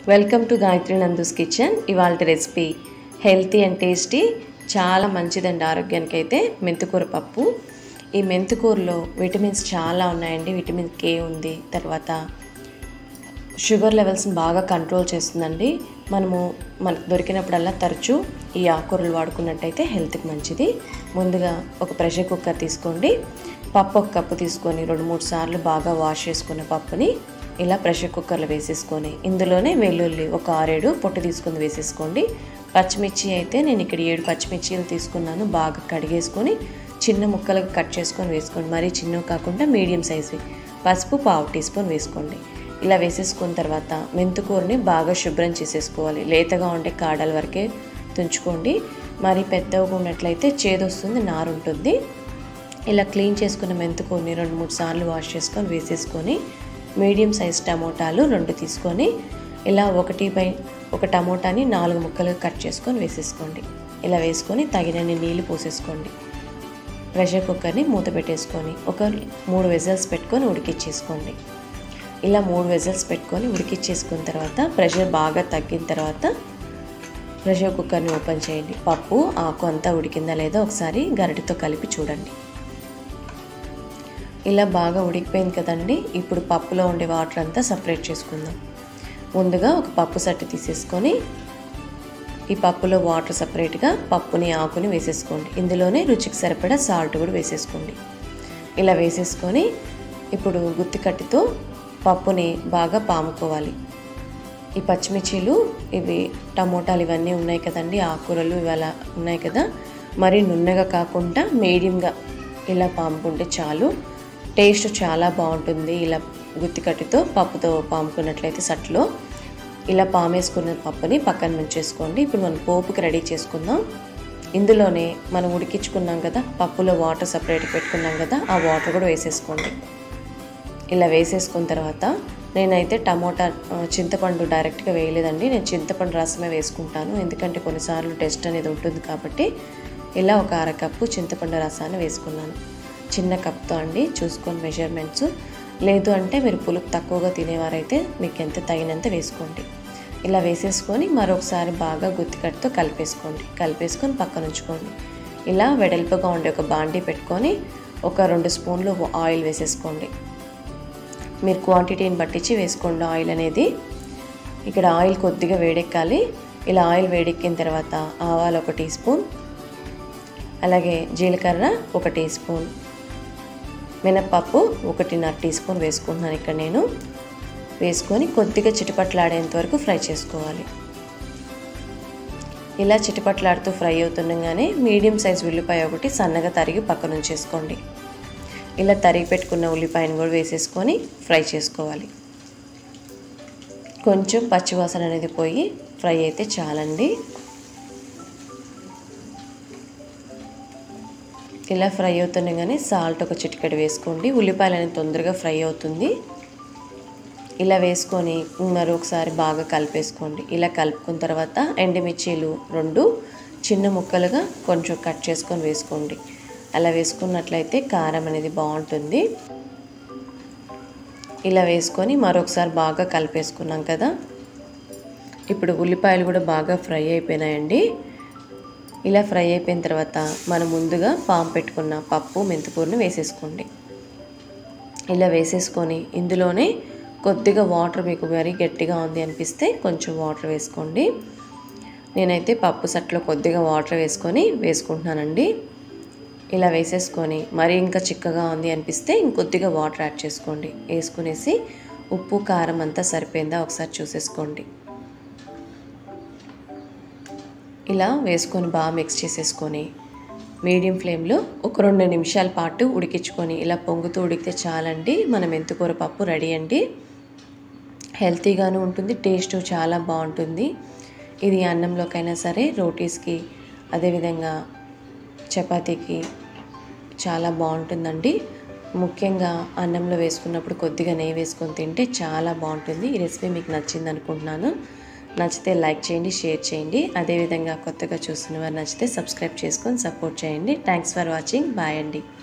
welcome to Gayatri Nandu's kitchen ఇవాళ recipe healthy and tasty చాలా మంచిదండి ఆరోగ్యానికి అయితే మెంతికూర పప్పు ఈ మెంతికూరలో విటమిన్స్ చాలా ఉన్నాయండి విటమిన్ కే ఉంది తర్వాత షుగర్ లెవెల్స్ని బాగా కంట్రోల్ చేస్తుందండి మనము మనకు దొరికినప్పుడల్లా తరచూ ఈ ఆకుకూరలు వాడుకున్నట్టయితే హెల్త్కి మంచిది ముందుగా ఒక ప్రెషర్ కుక్కర్ తీసుకోండి పప్పు ఒక కప్పు తీసుకొని రెండు మూడు సార్లు బాగా వాష్ చేసుకున్న పప్పుని ఇలా ప్రెషర్ కుక్కర్లో వేసేసుకొని ఇందులోనే వెల్లుల్లి ఒక ఆరేడు పొట్టు తీసుకొని వేసేసుకోండి పచ్చిమిర్చి అయితే నేను ఇక్కడ ఏడు పచ్చిమిర్చీలు తీసుకున్నాను బాగా కడిగేసుకొని చిన్న ముక్కలకు కట్ చేసుకొని వేసుకోండి మరీ చిన్నవి కాకుండా మీడియం సైజు పసుపు పావు టీ స్పూన్ వేసుకోండి ఇలా వేసేసుకున్న తర్వాత మెంతుకూరని బాగా శుభ్రం చేసేసుకోవాలి లేతగా ఉండే కాడల వరకే తుంచుకోండి మరి పెద్దగా ఉన్నట్లయితే చేదొస్తుంది నారు ఉంటుంది ఇలా క్లీన్ చేసుకున్న మెంతుకూరని రెండు మూడు సార్లు వాష్ చేసుకొని వేసేసుకొని మీడియం సైజ్ టమోటాలు రెండు తీసుకొని ఇలా ఒకటి బై ఒక టమోటాని నాలుగు ముక్కలుగా కట్ చేసుకొని వేసేసుకోండి ఇలా వేసుకొని తగినన్ని నీళ్లు పోసేసుకోండి ప్రెషర్ కుక్కర్ని మూత పెట్టేసుకొని ఒక మూడు వెజల్స్ పెట్టుకొని ఉడికిచ్చేసుకోండి ఇలా మూడు వెజల్స్ పెట్టుకొని ఉడికిచ్చేసుకున్న తర్వాత ప్రెషర్ బాగా తగ్గిన తర్వాత ప్రెషర్ కుక్కర్ని ఓపెన్ చేయండి పప్పు ఆకు అంతా ఉడికిందా లేదో ఒకసారి గరిటతో కలిపి చూడండి ఇలా బాగా ఉడికిపోయింది కదండి ఇప్పుడు పప్పులో ఉండే వాటర్ అంతా సపరేట్ చేసుకుందాం ముందుగా ఒక పప్పు సట్టి తీసేసుకొని ఈ పప్పులో వాటర్ సపరేట్గా పప్పుని ఆకుని వేసేసుకోండి ఇందులోనే రుచికి సరిపడా సాల్ట్ కూడా వేసేసుకోండి ఇలా వేసేసుకొని ఇప్పుడు గుత్తి కట్టితో పప్పుని బాగా పాముకోవాలి ఈ పచ్చిమిర్చీలు ఇవి టమోటాలు ఇవన్నీ ఉన్నాయి కదండి ఆకుకూరలు ఇవాళ ఉన్నాయి కదా మరి నున్నగా కాకుండా మీడియంగా ఇలా పాముకుంటే చాలు టేస్ట్ చాలా బాగుంటుంది ఇలా గుత్తికట్టితో పప్పుతో పాముకున్నట్లయితే సట్లో ఇలా పామేసుకున్న పప్పుని పక్కన ఉంచేసుకోండి ఇప్పుడు మనం పోపుకి రెడీ చేసుకుందాం ఇందులోనే మనం ఉడికించుకున్నాం కదా పప్పులో వాటర్ సపరేట్ పెట్టుకున్నాం కదా ఆ వాటర్ కూడా వేసేసుకోండి ఇలా వేసేసుకున్న తర్వాత నేనైతే టమోటా చింతపండు డైరెక్ట్గా వేయలేదండి నేను చింతపండు రసమే వేసుకుంటాను ఎందుకంటే కొన్నిసార్లు టెస్ట్ అనేది ఉంటుంది కాబట్టి ఇలా ఒక అరకప్పు చింతపండు రసాన్ని వేసుకున్నాను చిన్న కప్తో అండి చూసుకొని మెజర్మెంట్స్ లేదు అంటే మీరు పులుపు తక్కువగా తినేవారైతే మీకు ఎంత తగినంత వేసుకోండి ఇలా వేసేసుకొని మరొకసారి బాగా గుత్తికట్టుతో కలిపేసుకోండి కలిపేసుకొని పక్కన ఉంచుకోండి ఇలా వెడల్పుగా ఉండే ఒక బాండీ పెట్టుకొని ఒక రెండు స్పూన్లు ఆయిల్ వేసేసుకోండి మీరు క్వాంటిటీని పట్టించి వేసుకోండి ఆయిల్ అనేది ఇక్కడ ఆయిల్ కొద్దిగా వేడెక్కాలి ఇలా ఆయిల్ వేడెక్కిన తర్వాత ఆవాలు ఒక టీ స్పూన్ అలాగే జీలకర్ర ఒక టీ స్పూన్ మినప్పప్పు ఒకటిన్నర టీ స్పూన్ వేసుకుంటున్నాను ఇక్కడ నేను వేసుకొని కొద్దిగా చిటపట్లాడేంత వరకు ఫ్రై చేసుకోవాలి ఇలా చిటపట్లాడుతూ ఫ్రై అవుతుండగానే మీడియం సైజ్ ఉల్లిపాయ ఒకటి సన్నగా తరిగి పక్కన ఉంచేసుకోండి ఇలా తరిగి పెట్టుకున్న ఉల్లిపాయను కూడా వేసేసుకొని ఫ్రై చేసుకోవాలి కొంచెం పచ్చివాసన అనేది పోయి ఫ్రై అయితే చాలండి ఇలా ఫ్రై అవుతుండగానే సాల్ట్ ఒక చిటికెడు వేసుకోండి ఉల్లిపాయలు అనేది తొందరగా ఫ్రై అవుతుంది ఇలా వేసుకొని మరొకసారి బాగా కలిపేసుకోండి ఇలా కలుపుకున్న తర్వాత ఎండుమిర్చీలు రెండు చిన్న ముక్కలుగా కొంచెం కట్ చేసుకొని వేసుకోండి అలా వేసుకున్నట్లయితే కారం అనేది బాగుంటుంది ఇలా వేసుకొని మరొకసారి బాగా కలిపేసుకున్నాం కదా ఇప్పుడు ఉల్లిపాయలు కూడా బాగా ఫ్రై అయిపోయినాయండి ఇలా ఫ్రై అయిపోయిన తర్వాత మనం ముందుగా పాము పెట్టుకున్న పప్పు మెంతికూరని వేసేసుకోండి ఇలా వేసేసుకొని ఇందులోనే కొద్దిగా వాటర్ మీకు మరీ గట్టిగా ఉంది అనిపిస్తే కొంచెం వాటర్ వేసుకోండి నేనైతే పప్పు సట్లో కొద్దిగా వాటర్ వేసుకొని వేసుకుంటున్నానండి ఇలా వేసేసుకొని మరీ ఇంకా చిక్కగా ఉంది అనిపిస్తే ఇంకొద్దిగా వాటర్ యాడ్ చేసుకోండి వేసుకునేసి ఉప్పు కారం అంతా సరిపోయిందా ఒకసారి చూసేసుకోండి ఇలా వేసుకొని బాగా మిక్స్ చేసేసుకొని మీడియం ఫ్లేమ్లో ఒక రెండు నిమిషాల పాటు ఉడికించుకొని ఇలా పొంగుతూ ఉడికితే చాలండి మనం మెంతుకూర పప్పు రెడీ అండి హెల్తీగాను ఉంటుంది టేస్ట్ చాలా బాగుంటుంది ఇది అన్నంలోకైనా సరే రోటీస్కి అదేవిధంగా చపాతీకి చాలా బాగుంటుందండి ముఖ్యంగా అన్నంలో వేసుకున్నప్పుడు కొద్దిగా నెయ్యి వేసుకొని తింటే చాలా బాగుంటుంది ఈ రెసిపీ మీకు నచ్చింది అనుకుంటున్నాను నచ్చితే లైక్ చేయండి షేర్ చేయండి అదేవిధంగా కొత్తగా చూస్తున్న వారు నచ్చితే సబ్స్క్రైబ్ చేసుకొని సపోర్ట్ చేయండి థ్యాంక్స్ ఫర్ వాచింగ్ బాయ్ అండి